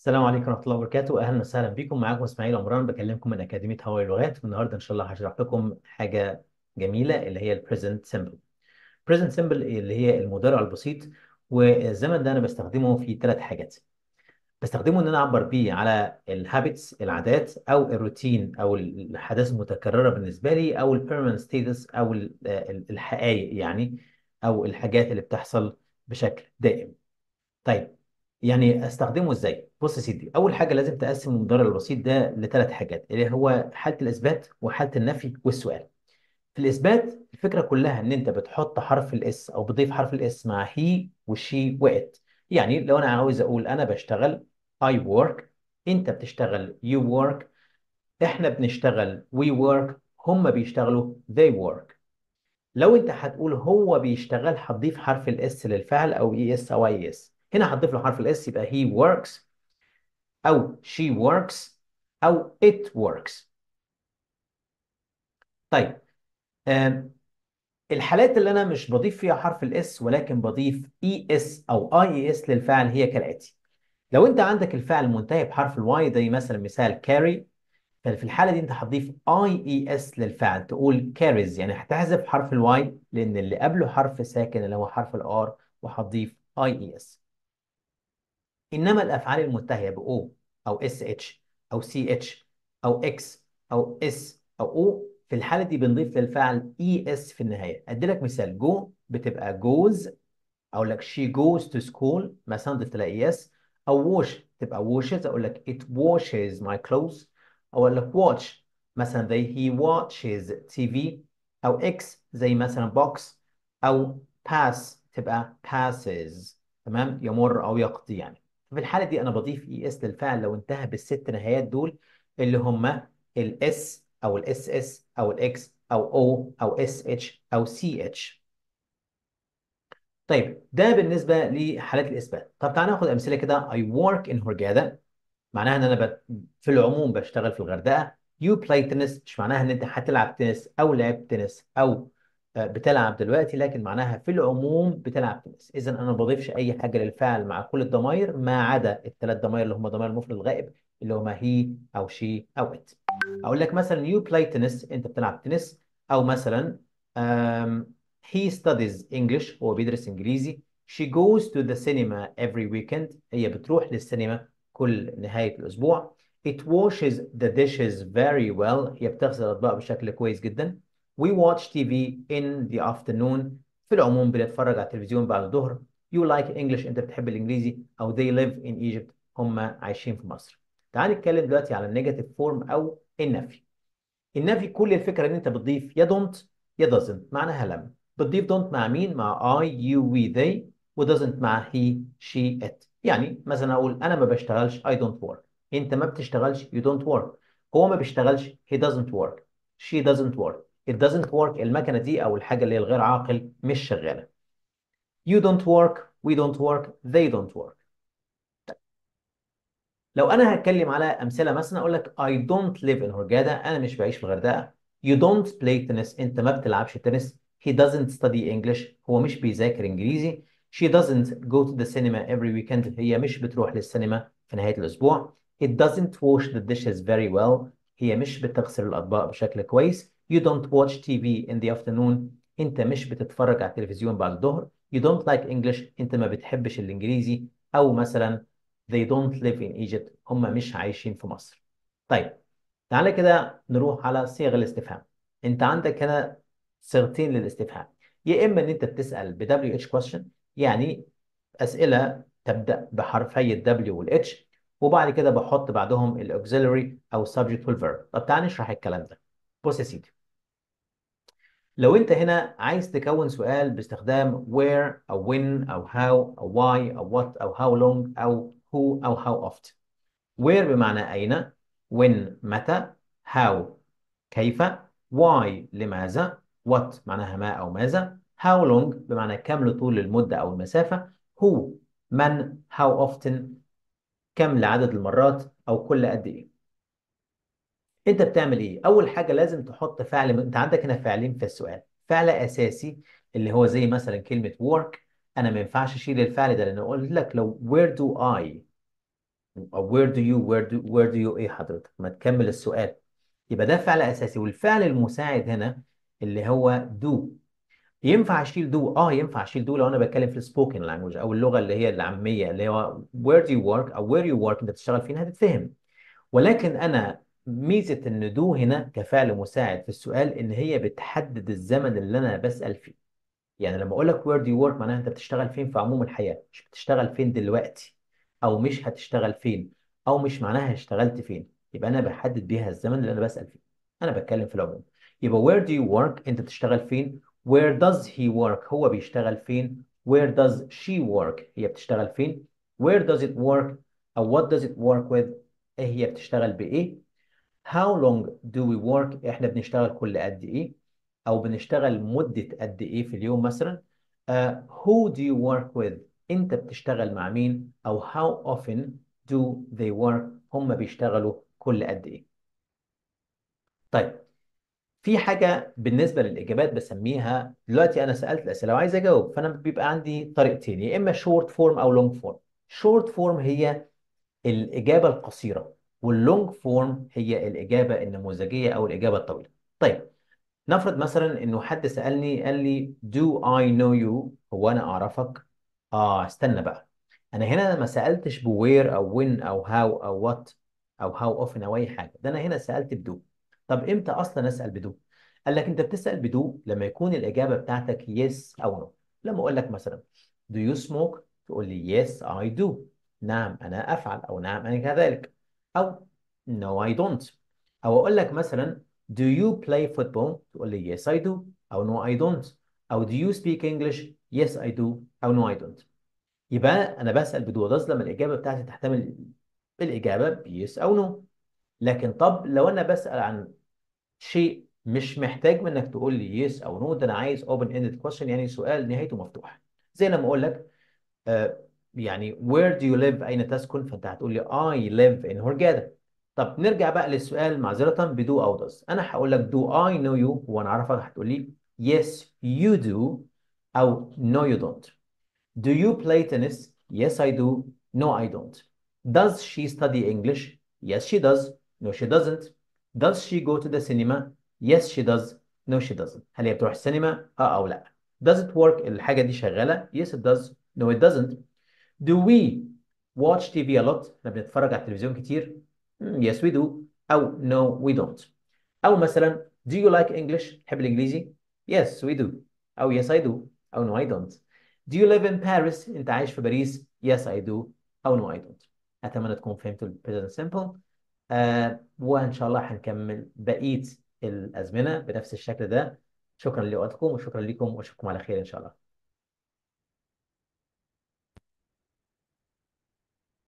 السلام عليكم ورحمة الله وبركاته أهلا وسهلا بكم معاكم إسماعيل عمران بكلمكم من أكاديمية هواي اللغات والنهاردة إن شاء الله هشرح لكم حاجة جميلة اللي هي ال present simple present simple اللي هي المضارع البسيط والزمن ده أنا بستخدمه في ثلاث حاجات بستخدمه إن أنا أعبر بيه على الهابتس العادات أو الروتين أو الأحداث المتكررة بالنسبة لي أو ال permanent status أو ال- ال- الحقائق يعني أو الحاجات اللي بتحصل بشكل دائم طيب يعني استخدمه ازاي؟ بص يا سيدي اول حاجه لازم تقسم المضارع البسيط ده لثلاث حاجات اللي هو حاله الاثبات وحاله النفي والسؤال. في الاثبات الفكره كلها ان انت بتحط حرف الاس او بتضيف حرف الاس مع هي وشي وات. يعني لو انا عاوز اقول انا بشتغل I work انت بتشتغل you work احنا بنشتغل we work هم بيشتغلوا they work. لو انت هتقول هو بيشتغل هتضيف حرف الاس للفعل او اي اس او اي اس هنا هتضيف له حرف الاس يبقى he works او she works او it works طيب آم، الحالات اللي انا مش بضيف فيها حرف الاس ولكن بضيف اي اس او اي اي اس للفعل هي كالاتي لو انت عندك الفعل منتهي بحرف الواي زي مثلا مثال carry ففي الحالة دي انت هتضيف اي اي اس للفعل تقول carries يعني هتحذف حرف الواي لان اللي قبله حرف ساكن اللي هو حرف الار وهتضيف اي اي اس انما الافعال المنتهيه ب O او اس اتش او سي اتش او اكس او اس او او في الحاله دي بنضيف للفعل اي اس في النهايه ادي لك مثال جو بتبقى جوز اقول لك she goes to school مثلا ضفت لها اي اس او wash تبقى washes اقول لك it washes my clothes او اقول لك watch مثلا زي he watches TV او x زي مثلا box او pass تبقى passes تمام يمر او يقضي يعني في الحاله دي انا بضيف اي اس للفعل لو انتهى بالست نهايات دول اللي هم الاس او الاس اس او الاكس او او او اس اتش او سي اتش طيب ده بالنسبه لحالات الاثبات طب تعالى ناخد امثله كده I work in Hurghada معناها ان انا ب... في العموم بشتغل في الغردقه you play tennis مش معناها ان انت هتلعب تنس او لعبت تنس او آه، بتلعب دلوقتي لكن معناها في العموم بتلعب تنس اذا انا ما بضيفش اي حاجه للفعل مع كل الضمائر ما عدا الثلاث ضمائر اللي هم ضمائر المفرد الغائب اللي هما هي او شي او ات اقول لك مثلا you play tennis انت بتلعب تنس او مثلا um, he studies English هو بيدرس انجليزي she goes to the cinema every weekend هي بتروح للسينما كل نهاية الأسبوع It washes the dishes very well هي بتغسل الأطباق بشكل كويس جدا We watch TV in the afternoon في العموم بنتفرج على التلفزيون بعد الظهر You like English أنت بتحب الإنجليزي أو They live in Egypt هم عايشين في مصر تعال نتكلم دلوقتي على النيجاتيف فورم أو النفي النفي كل الفكرة إن أنت بتضيف يا don't يا doesn't معناها لم بتضيف don't مع مين؟ مع I, you, we, they و doesn't مع he, she, it يعني مثلا أقول أنا ما بشتغلش I don't work أنت ما بتشتغلش you don't work هو ما بيشتغلش he doesn't work she doesn't work it doesn't work المكنة دي أو الحاجة اللي هي الغير عاقل مش شغالة you don't work we don't work they don't work لو انا هتكلم على امثله مثلا اقول لك I don't live in Hurghada انا مش بعيش في الغردقه you don't play tennis انت ما بتلعبش تنس he doesn't study English هو مش بيذاكر انجليزي she doesn't go to the cinema every weekend هي مش بتروح للسينما في نهايه الاسبوع it doesn't wash the dishes very well هي مش بتغسل الاطباق بشكل كويس you don't watch TV in the afternoon انت مش بتتفرج على التلفزيون بعد الظهر you don't like English انت ما بتحبش الانجليزي او مثلا they don't live in Egypt هم مش عايشين في مصر طيب تعالى كده نروح على صيغ الاستفهام انت عندك هنا صيغتين للاستفهام يا اما ان انت بتسال ب WH question يعني اسئله تبدا بحرفي ال W وال H وبعد كده بحط بعدهم الاوكسيلري او subject والverb طب تعالى نشرح الكلام ده بص يا سيدي لو انت هنا عايز تكون سؤال باستخدام where او when او how او why او what او how long او who او how often where بمعنى أين when متى how كيف why لماذا what معناها ما أو ماذا how long بمعنى كم لطول المدة أو المسافة who من how often كم لعدد المرات أو كل قد إيه انت بتعمل ايه اول حاجه لازم تحط فعل انت عندك هنا فعلين في السؤال فعل اساسي اللي هو زي مثلا كلمه work انا ما ينفعش اشيل الفعل ده لان قلت لك لو where do I او where do you where do where do you ايه حضرتك ما تكمل السؤال يبقى ده فعل اساسي والفعل المساعد هنا اللي هو do ينفع اشيل دو اه ينفع اشيل دو لو انا بتكلم في السبوكن لانجوج او اللغه اللي هي العاميه اللي هو where do you work او where you work انت بتشتغل فين هتتفهم ولكن انا ميزه ان دو هنا كفعل مساعد في السؤال ان هي بتحدد الزمن اللي انا بسال فيه يعني لما اقول لك where do you work معناها انت بتشتغل فين في عموم الحياه مش بتشتغل فين دلوقتي او مش هتشتغل فين او مش معناها اشتغلت فين يبقى انا بحدد بيها الزمن اللي انا بسال فيه انا بتكلم في العموم يبقى where do you work انت بتشتغل فين where does he work هو بيشتغل فين where does she work هي بتشتغل فين where does it work او what does it work with ايه هي بتشتغل بايه how long do we work احنا بنشتغل كل قد ايه او بنشتغل مدة قد ايه في اليوم مثلا uh, who do you work with انت بتشتغل مع مين او how often do they work هم بيشتغلوا كل قد ايه طيب في حاجة بالنسبة للإجابات بسميها دلوقتي أنا سألت الأسئلة وعايز أجاوب فأنا بيبقى عندي طريقتين يا إما شورت فورم أو لونج فورم شورت فورم هي الإجابة القصيرة واللونج فورم هي الإجابة النموذجية أو الإجابة الطويلة طيب نفرض مثلا إنه حد سألني قال لي do I know you هو أنا أعرفك آه استنى بقى أنا هنا ما سألتش بوير أو when أو how أو what أو how often أو أي حاجة ده أنا هنا سألت بدو طب امتى اصلا اسال بدو قال لك انت بتسال بدو لما يكون الاجابه بتاعتك yes او no لما اقول لك مثلا do you smoke تقول لي yes I do نعم انا افعل او نعم انا كذلك او no I don't او اقول لك مثلا do you play football تقول لي yes I do او no I don't او do you speak English yes I do او no I don't يبقى انا بسال بدو ده لما الاجابه بتاعتي تحتمل الاجابه yes او no لكن طب لو انا بسال عن شيء مش محتاج منك تقول لي يس او نو ده انا عايز اوبن اندد كويشن يعني سؤال نهايته مفتوحه زي لما اقول لك آه يعني where do you live اين تسكن فانت هتقول لي I live in هورجادا طب نرجع بقى للسؤال معذره بدو او does انا هقول لك do I know you هو انا اعرفك هتقول لي yes you do او no you don't do you play tennis yes I do no I don't does she study English yes she does no she doesn't Does she go to the cinema? Yes she does. No she doesn't. هل هي بتروح السينما؟ اه او لا. Does it work؟ الحاجة دي شغالة؟ Yes it does. No it doesn't. Do we watch TV a lot؟ احنا بنتفرج على التلفزيون كتير؟ Mm, yes we do. أو no we don't. أو مثلا Do you like English؟ تحب الإنجليزي؟ Yes we do. أو yes I do. أو no I don't. Do you live in Paris؟ أنت عايش في باريس؟ Yes I do. أو no I don't. أتمنى تكون فهمتوا ال present simple. آه وإن شاء الله هنكمل بقية الأزمنة بنفس الشكل ده شكرا لوقتكم وشكرا لكم وأشوفكم على خير إن شاء الله